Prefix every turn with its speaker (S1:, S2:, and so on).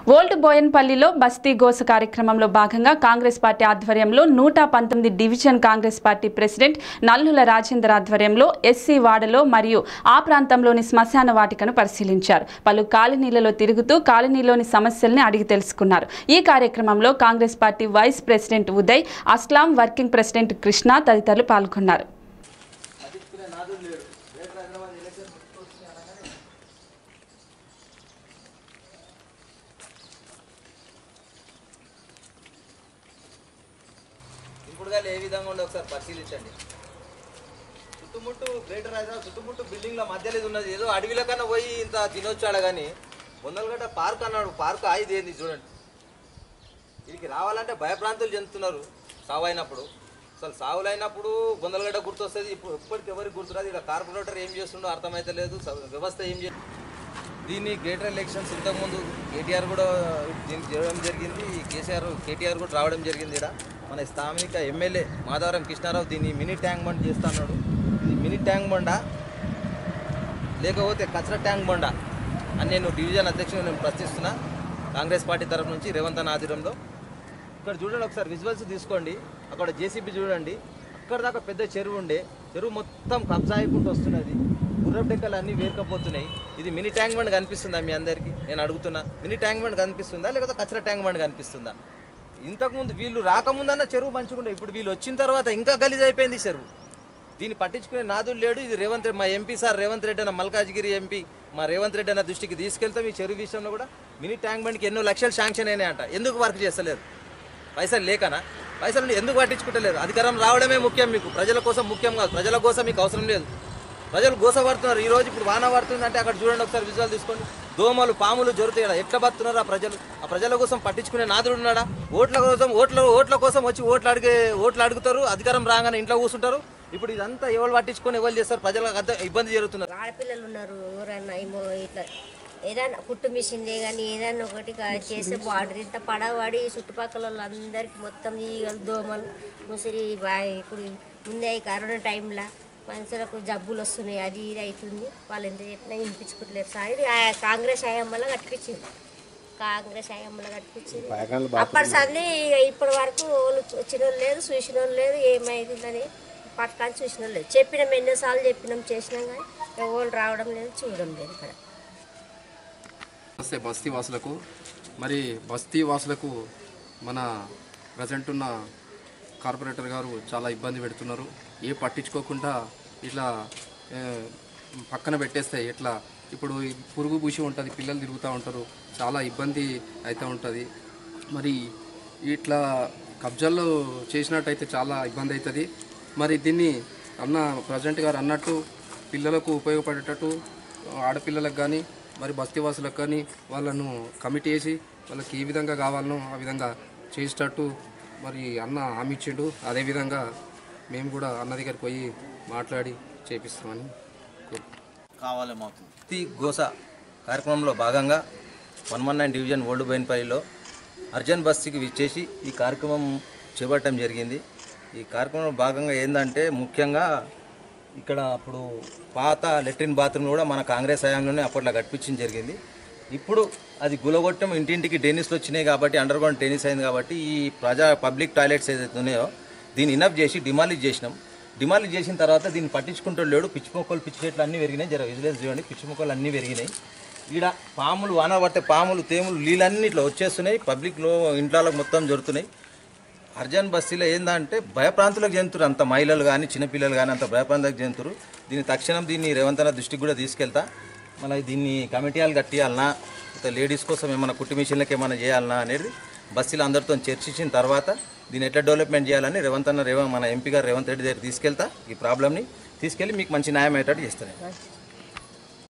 S1: old బోయన్పల్లిలో బస్తీ గోస కార్యక్రమంలో భాగంగా కాంగ్రెస్ పార్టీ ఆధ్వర్యంలో నూట పంతొమ్మిది division Congress party president Nallula Rajender ఆధ్వర్యంలో ఎస్సీ వాడలో మరియు ఆ ప్రాంతంలోని శ్మశాన వాటికను పరిశీలించారు పలు కాలనీలలో తిరుగుతూ కాలనీలోని సమస్యల్ని అడిగి తెలుసుకున్నారు ఈ కార్యక్రమంలో Congress party vice president Uday Aslam working president Krishna తదితరులు పాల్గొన్నారు
S2: ఇంపుడుగా ఏ విధంగా ఉండో ఒకసారి పరిశీలించండి చుట్టుముట్టు గ్రేటర్ హైదరాబాద్ చుట్టుముట్టు బిల్డింగ్ల మధ్యలో ఇది ఉన్నది ఏదో అడవిలో కన్నా పోయి ఇంత తినొచ్చాడు కానీ వందలగడ్డ పార్క్ అన్నాడు పార్క్ ఆయిది ఏంది చూడండి వీరికి రావాలంటే భయప్రాంతులు చెందుతున్నారు సావు అయినప్పుడు అసలు సావులు అయినప్పుడు బొందలగడ్డ గుర్తొస్తుంది ఇప్పుడు ఎప్పటికి ఎవరికి గుర్తురాదు ఇక్కడ కార్పొరేటర్ ఏం చేస్తుండో అర్థమైతే లేదు స- వ్యవస్థ ఏం చే దీన్ని గ్రేటర్ ఎలక్షన్స్ ఇంతకుముందు కేటీఆర్ కూడా దీనికి చేయడం జరిగింది కేసీఆర్ కేటీఆర్ కూడా రావడం జరిగింది ఇక్కడ మన స్థానిక ఎమ్మెల్యే మాధవరం కృష్ణారావు దీన్ని మినీ ట్యాంక్ బండ్ చేస్తా అన్నాడు ఇది మినీ ట్యాంక్ బండా లేకపోతే కచరా ట్యాంక్ బండా అని నేను డివిజన్ అధ్యక్షుడు నేను ప్రశ్నిస్తున్నా కాంగ్రెస్ పార్టీ తరఫు నుంచి రేవంత్ అన్న ఆధ్వర్యంలో ఇక్కడ చూడండి ఒకసారి విజువల్స్ తీసుకోండి అక్కడ జేసీబీ చూడండి అక్కడ దాకా పెద్ద చెరువు ఉండే చెరువు మొత్తం కబ్జా అయిపోతూ వస్తున్నది గుర్రపు డెక్కలు అన్నీ వేరుకపోతున్నాయి ఇది మినీ ట్యాంక్ బండ్ కనిపిస్తుందా మీ అందరికీ నేను అడుగుతున్నా మినీ ట్యాంక్ బండ్ కనిపిస్తుందా లేకపోతే కచరా ట్యాంక్ బండ్ కనిపిస్తుందా ఇంతకుముందు వీళ్ళు రాకముందన్న చెరువు మంచిగుండే ఇప్పుడు వీళ్ళు వచ్చిన తర్వాత ఇంకా గలీజ్ అయిపోయింది ఈ చెరువు దీన్ని పట్టించుకునే నాదులు లేడు ఇది రేవంత్ రెడ్డి మా ఎంపీ సార్ రేవంత్ రెడ్డి అన్న మల్కాజ్గిరి ఎంపీ మా రేవంత్ రెడ్డి అన్న దృష్టికి తీసుకెళ్తాం ఈ చెరువు విషయంలో కూడా మినీ ట్యాంక్ బండ్కి ఎన్నో లక్షలు శాంక్షన్ అయినాయంట ఎందుకు వర్క్ చేస్తలేదు పైసలు లేకనా పైసలు ఎందుకు పట్టించుకుంటలేరు అధికారం రావడమే ముఖ్యం మీకు ప్రజల కోసం ముఖ్యం కాదు ప్రజల కోసం మీకు అవసరం లేదు ప్రజలు గోస పడుతున్నారు ఈ రోజు ఇప్పుడు వాన పడుతుంది అంటే అక్కడ చూడండి ఒకసారి విజువల్ తీసుకోండి దోమలు పాములు జరుగుతాయి కదా ఎట్లా బతున్నారు ఆ ప్రజలు ఆ ప్రజల కోసం పట్టించుకునే నాదుడు ఉన్నాడా ఓట్ల కోసం ఓట్ల ఓట్ల కోసం వచ్చి ఓట్లు అడిగే ఓట్లు అడుగుతారు అధికారం రాగానే ఇంట్లో కూర్చుంటారు ఇప్పుడు ఇదంతా ఎవరు పట్టించుకొని ఎవరు చేస్తారు ప్రజలకు అర్థం ఇబ్బంది జరుగుతున్నారు
S3: ఆడపిల్లలు ఉన్నారు ఎవరన్నా ఏమో ఇట్లా ఏదైనా కుట్టు మిషన్ కానీ ఏదైనా ఒకటి కా- చేస్తే బాగుంటుంది ఇంత పడవడి చుట్టుపక్కల వాళ్ళందరికీ మొత్తం ఈగలు దోమలు ముసిరి బా- ఇప్పుడు ముందే ఈ కరోనా టైంలో మనుషులకు జబ్బులు వస్తున్నాయి అది ఇది అవుతుంది వాళ్ళు ఎంత చెప్పినా వినిపించుకుంటలేరు సార్ ఇది ఆ కాంగ్రెస్ హయాంలో కట్టించింది కాంగ్రెస్ హయాంలో కట్టించింది అప్పటి సంది ఇప్పటి వరకు వాళ్ళు వచ్చిన వాళ్ళు లేదు చూసిన వాళ్ళు లేదు ఏమైందని పట్టుకొని చూసిన వాళ్ళు లేదు చెప్పినాం ఎన్నోసార్లు చెప్పినాం చేసినాం కానీ ఎవరు రావడం లేదు చూడడం లేదు ఇక్కడ
S4: నమస్తే బస్తీ వాసులకు మరి బస్తీ వాసులకు మన ప్రజెంట్ ఉన్న కార్పొరేటర్ గారు చాలా ఇబ్బంది పెడుతున్నారు ఏ పట్టించుకోకుండా ఇట్లా ఏ, పక్కన పెట్టేస్తే ఇట్లా ఇప్పుడు ఈ పురుగు పూసి ఉంటుంది పిల్లలు తిరుగుతూ ఉంటారు చాలా ఇబ్బంది అయితే ఉంటుంది మరి ఇట్లా కబ్జాల్లో చేసినట్టయితే చాలా ఇబ్బంది అవుతుంది మరి దీన్ని అన్న ప్రజెంట్ గారు అన్నట్టు పిల్లలకు ఉపయోగపడేటట్టు ఆడపిల్లలకు కానీ మరి బస్తీవాసులకు కానీ వాళ్ళను కమిటీ వేసి వాళ్ళకి ఏ విధంగా కావాలనో ఆ విధంగా చేసేటట్టు మరి అన్న హామీ ఇచ్చిండు అదేవిధంగా మేము కూడా అన్న దగ్గరికి పోయి మాట్లాడి చేపిస్తామని కోరుకుంటున్నాం
S2: కావాలి మాకు ప్రతి గోస కార్యక్రమంలో భాగంగా one one nine division old బైన్పల్లిలో అర్జన్ బస్తీకి విచ్చేసి ఈ కార్యక్రమం చేపట్టడం జరిగింది ఈ కార్యక్రమంలో భాగంగా ఏంటంటే ముఖ్యంగా ఇక్కడ అప్పుడు పాత లెట్రిన్ బాత్రూమ్ కూడా మన కాంగ్రెస్ హయాంలోనే అప్పట్లో కట్టించడం జరిగింది ఇప్పుడు అది గులగొట్టం ఇంటింటికి డెనిస్లు వచ్చినాయి కాబట్టి అండర్ గ్రౌండ్ టెన్నిస్ అయింది కాబట్టి ఈ ప్రజా పబ్లిక్ టాయిలెట్స్ ఏదైతే ఉన్నాయో దీన్ని ఇనఫ్ చేసి డిమాలిష్ చేసినాం డిమాలిష్ చేసిన తర్వాత దీన్ని పట్టించుకుంటూ లేడు పిచ్చి మొక్కలు పిచ్చి చెట్లు అన్నీ పెరిగినాయి జర విజిలెన్స్ చూడండి పిచ్చి మొక్కలు అన్నీ పెరిగినాయి ఈడ పాములు వాన పడితే పాములు తేములు నీళ్ళన్నీ ఇట్లా వచ్చేస్తున్నాయి పబ్లిక్లో ఇంట్లో మొత్తం జరుగుతున్నాయి అర్జన్ బస్తీలో ఏందంటే భయప్రాంతులకు చెందుతారు అంత మహిళలు కానీ చిన్నపిల్లలు కానీ అంత భయప్రాంతాలకు చెందుతారు దీన్ని తక్షణం దీన్ని రేవంత్ అన్న దృష్టికి కూడా తీసుకెళ్తా మళ్ళీ దీన్ని కమిటీలు కట్టియాలనా లేకపోతే లేడీస్ కోసం ఏమైనా కుట్టి మిషన్లకి ఏమైనా చేయాలనా అనేది బస్తీలో అందరితో చర్చించిన తర్వాత దీన్ని ఎట్లా డెవలప్మెంట్ చేయాలని రేవంత్ అన్న రేవంత్ మన ఎంపీ గారు రేవంత్ రెడ్డి దగ్గర తీసుకెళ్తా ఈ ప్రాబ్లమ్ని తీసుకెళ్ళి మీకు మంచి న్యాయం అయ్యేటట్టు చేస్తాను